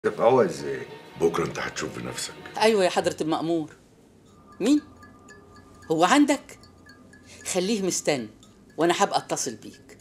تبقى ازاي بكره انت هتشوف بنفسك ايوه يا حضره المأمور مين هو عندك خليه مستني وانا هبقى اتصل بيك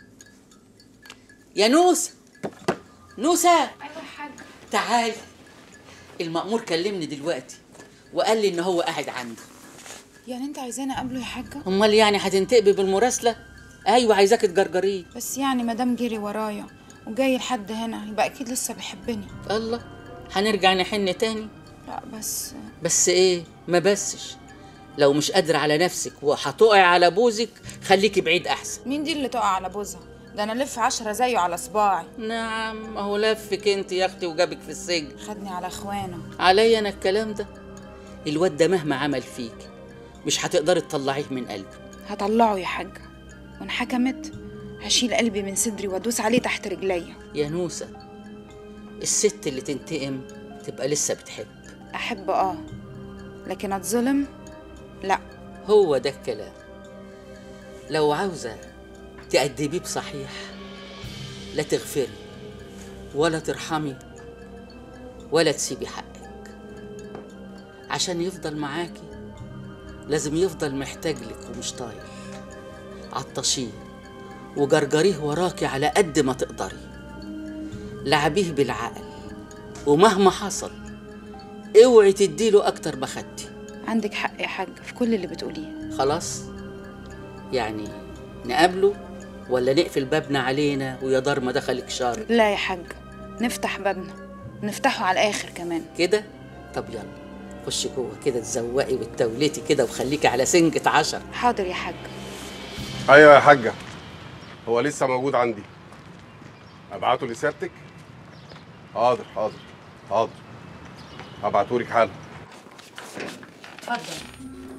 يا نوسة نوسة ايوه يا حاج تعالي المأمور كلمني دلوقتي وقال لي ان هو قاعد عنده يعني انت عايزاني اقابله يا حاجه امال يعني هتنتقبي بالمراسله ايوه عايزاك تجرجريه بس يعني مدام جري ورايا وجاي لحد هنا يبقى اكيد لسه بيحبني الله هنرجع نحن تاني لا بس بس ايه ما بسش لو مش قادرة على نفسك وهتقعي على بوزك خليكي بعيد احسن مين دي اللي تقع على بوزها ده انا لف عشرة زيه على صباعي نعم ما هو لفك انت يا اختي وجابك في السجن خدني على اخوانه عليا انا الكلام ده الواد ده مهما عمل فيك مش هتقدري تطلعيه من قلبك هطلعه يا حاجه وان حكمت هشيل قلبي من صدري وادوس عليه تحت رجليا يا نوسة الست اللي تنتقم تبقى لسه بتحب احب اه لكن اتظلم لا هو ده الكلام لو عاوزة تأدبيه بصحيح لا تغفري ولا ترحمي ولا تسيبي حقك عشان يفضل معاكي لازم يفضل محتاج لك ومش طايق عطشيه وجرجريه وراكي على قد ما تقدري لعبيه بالعقل ومهما حصل اوعي تديله اكتر ما خدتي عندك حق يا حاج في كل اللي بتقوليه خلاص يعني نقابله ولا نقفل بابنا علينا ويا دار ما دخلك شر لا يا حاج نفتح بابنا نفتحه على الاخر كمان كده طب يلا خشي جوه كده تزوقي وتولتي كده وخليكي على سنجة عشر حاضر يا حاج ايوه يا حاجه هو لسه موجود عندي ابعته لسيادتك حاضر حاضر حاضر هبعتهولك حالا اتفضل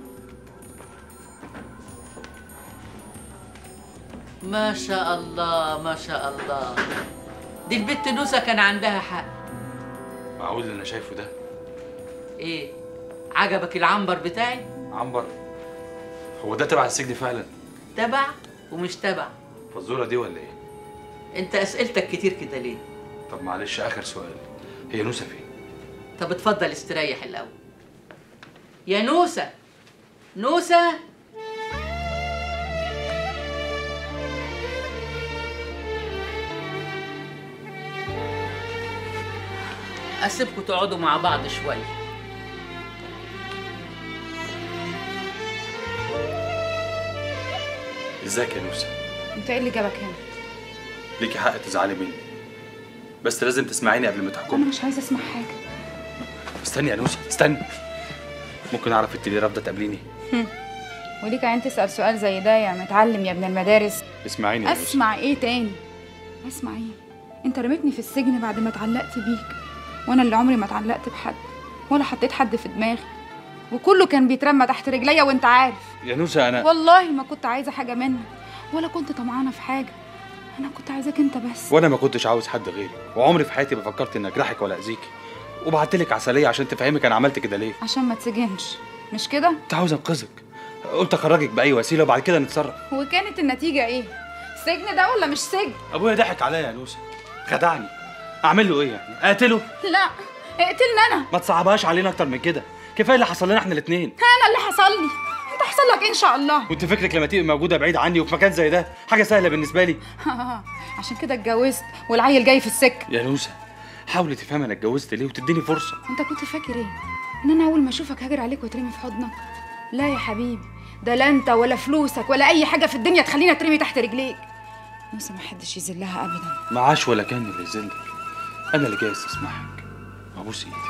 ما شاء الله ما شاء الله دي البت نوسة كان عندها حق معقول اللي انا شايفه ده ايه عجبك العنبر بتاعي عنبر هو ده تبع السجن فعلا تبع ومش تبع فالزوره دي ولا ايه انت اسئلتك كتير كده ليه طب معلش اخر سؤال هي نوسه فين طب اتفضل استريح الاول يا نوسة نوسة اسيبكم تقعدوا مع بعض شويه ازيك يا نوسه انت ايه اللي جابك هنا ليكي حق تزعلي مني بس لازم تسمعيني قبل ما انا تحكمي مش عايزه اسمع حاجه استني يا نوسه استني ممكن اعرف انت ليه رافضه تقابليني وليك عين تسال سؤال زي ده يا متعلم يا ابن المدارس اسمعيني يا نوسه اسمع ايه تاني اسمع ايه انت رميتني في السجن بعد ما اتعلقت بيك وانا اللي عمري ما اتعلقت بحد ولا حطيت حد في دماغي وكله كان بيترمى تحت رجليا وانت عارف يا نوسه انا والله ما كنت عايزه حاجه منك ولا كنت طمعانه في حاجه انا كنت عايزاك انت بس وانا ما كنتش عاوز حد غيري وعمري في حياتي ما فكرت اني اجرحك ولا اذيكي وبعتلك عسليه عشان تفهمك انا عملت كده ليه عشان ما تسجنش مش كده كنت عاوز انقذك قلت اخرجك باي وسيله وبعد كده نتصرف وكانت النتيجه ايه سجن ده ولا مش سجن ابويا ضحك عليا يا نوسه خدعني اعمل له ايه يعني اقتله لا اقتلني انا ما تصعبهاش علينا اكتر من كده كفايه اللي حصل لنا احنا الاثنين انا اللي حصل لي انت حصل لك إيه ان شاء الله وانت فكرك لما تبقي موجوده بعيد عني وفي مكان زي ده حاجه سهله بالنسبه لي عشان كده اتجوزت والعيل جاي في السكه يا نوسه حاولي تفهمي انا اتجوزت ليه وتديني فرصه انت كنت فاكر ايه ان انا اول ما اشوفك هاجر عليك واترمي في حضنك لا يا حبيبي ده لا انت ولا فلوسك ولا اي حاجه في الدنيا تخليني اترمي تحت رجليك موسى ما حدش يذلها ابدا معاش ولا كان اللي يذلك انا اللي جاي استسمحك ابوس ايدك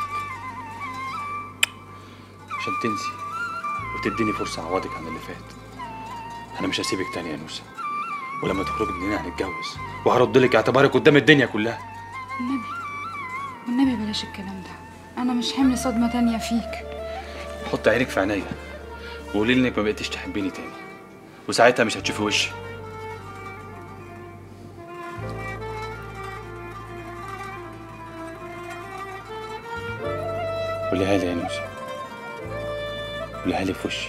عشان تنسي وتديني فرصه اعوضك عن اللي فات انا مش هسيبك تاني يا نوسه ولما تخرجي من هنا هنتجوز وهرد لك اعتبارك قدام الدنيا كلها والنبي والنبي بلاش الكلام ده انا مش حمل صدمه تانية فيك حط عينك في عينيا وقولي لي انك ما بقيتيش تحبيني تاني وساعتها مش هتشوفي وشي قوليها لي يا نوسة قوليها لي في وشي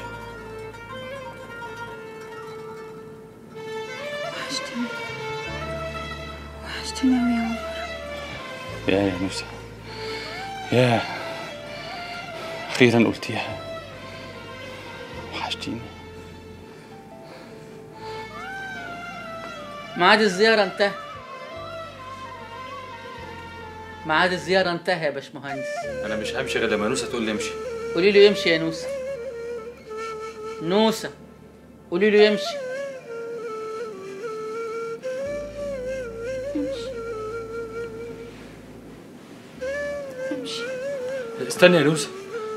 وحشتني وحشتني قوي يا عمر يا يا نوسة ياه أخيرا قلتيها وحشتيني ميعاد الزيارة انتهى ميعاد الزيارة انتهى يا باشمهندس أنا مش همشي غير لما نوسة تقول لي امشي قولي له يمشي يا نوسة نوسة قولي له يمشي استني يا نوسة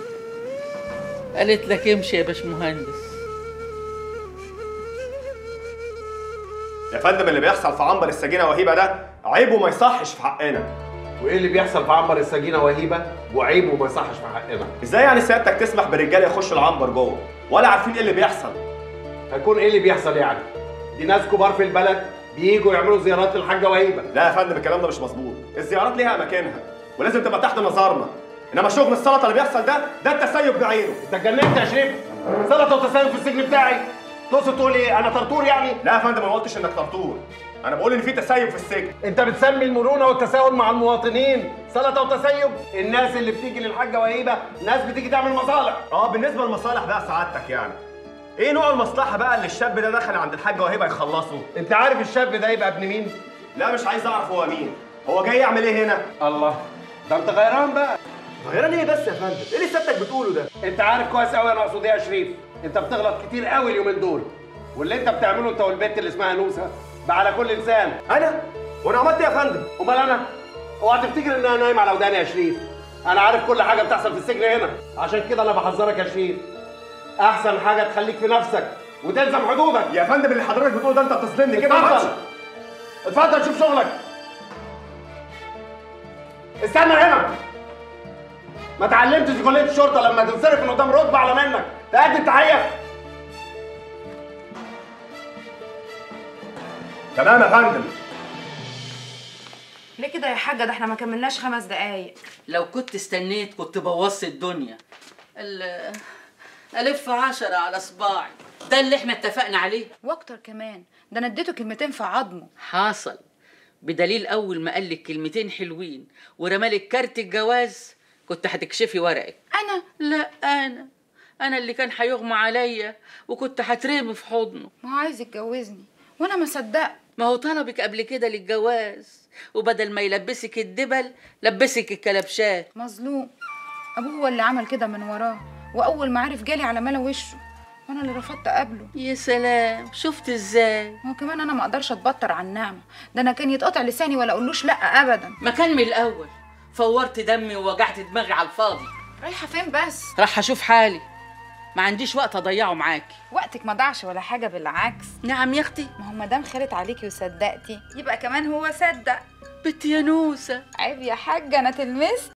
قالت لك امشي يا باشمهندس يا فندم اللي بيحصل في عنبر السجينه وهيبه ده عيب وما يصحش في حقنا وايه اللي بيحصل في عنبر السجينه وهيبه وعيب وما يصحش في حقنا ازاي يعني سيادتك تسمح برجاله يخشوا العنبر جوه ولا عارفين ايه اللي بيحصل هيكون ايه اللي بيحصل يعني دي ناس كبار في البلد بييجوا يعملوا زيارات للحاجه وهيبه لا يا فندم الكلام ده مش مظبوط الزيارات ليها اماكنها ولازم تبقى تحت نظرنا انما شغل السلطه اللي بيحصل ده ده التسيب بعينه انت اتجننت يا شريف سلطه وتسيب في السجن بتاعي تقصد تقول ايه انا طرطور يعني لا يا فندم ما قلتش انك طرطور انا بقول ان في تسيب في السجن انت بتسمي المرونه والتساهل مع المواطنين سلطه وتسيب الناس اللي بتيجي للحاجه وهيبه ناس بتيجي تعمل مصالح اه بالنسبه للمصالح بقى سعادتك يعني ايه نوع المصلحه بقى اللي الشاب ده دخل عند الحاجه وهيبه يخلصه انت عارف الشاب ده يبقى ابن مين لا مش عايز اعرف هو مين هو جاي يعمل ايه هنا الله ده انت غيران بقى غيران ايه بس يا فندم ايه اللي سيادتك بتقوله ده انت عارف كويس قوي انا اقصد ايه يا شريف انت بتغلط كتير قوي اليومين دول واللي انت بتعمله انت والبنت اللي اسمها نوسه بقى على كل لسان انا وانا عملت ايه يا فندم امال انا اوعى تفتكر ان انا نايم على وداني يا شريف انا عارف كل حاجه بتحصل في السجن هنا عشان كده انا بحذرك يا شريف احسن حاجه تخليك في نفسك وتلزم حدودك يا فندم اللي حضرتك بتقوله ده انت بتظلمني كده ما اتفضل اتفضل شوف شغلك استنى هنا ما اتعلمتش في كليه الشرطه لما تنصرف من قدام رتبه على منك تقدم تحيه تمام يا فندم ليه كده يا حاجه ده احنا ما كملناش خمس دقايق لو كنت استنيت كنت بوظت الدنيا ال- ألف عشرة على صباعي ده اللي احنا اتفقنا عليه واكتر كمان ده انا اديته كلمتين في عظمه حاصل بدليل أول ما قال لك كلمتين حلوين ورمالك كارت الجواز كنت هتكشفي ورقك انا لا أنا أنا اللي كان هيغمى عليا وكنت هترمي في حضنه ما هو عايز يتجوزني وانا ما صدقت ما هو طلبك قبل كده للجواز وبدل ما يلبسك الدبل لبسك الكلبشات مظلوم ابوه هو اللي عمل كده من وراه واول ما عرف جالي على ملا وشه وانا اللي رفضت اقابله يا سلام شفت ازاي ما هو كمان انا ما اقدرش اتبطر عن النعمه ده انا كان يتقطع لساني ولا اقولوش لا ابدا ما كان من الأول فورت دمي ووجعت دماغي على الفاضي رايحه فين بس راح أشوف حالي ما عنديش وقت أضيعه معاكي وقتك ما ضاعش ولا حاجه بالعكس نعم يا أختي ما هو مادام خالت عليكي وصدقتي يبقى كمان هو صدق بنت يا نوسة عيب يا حاجه انا تلمست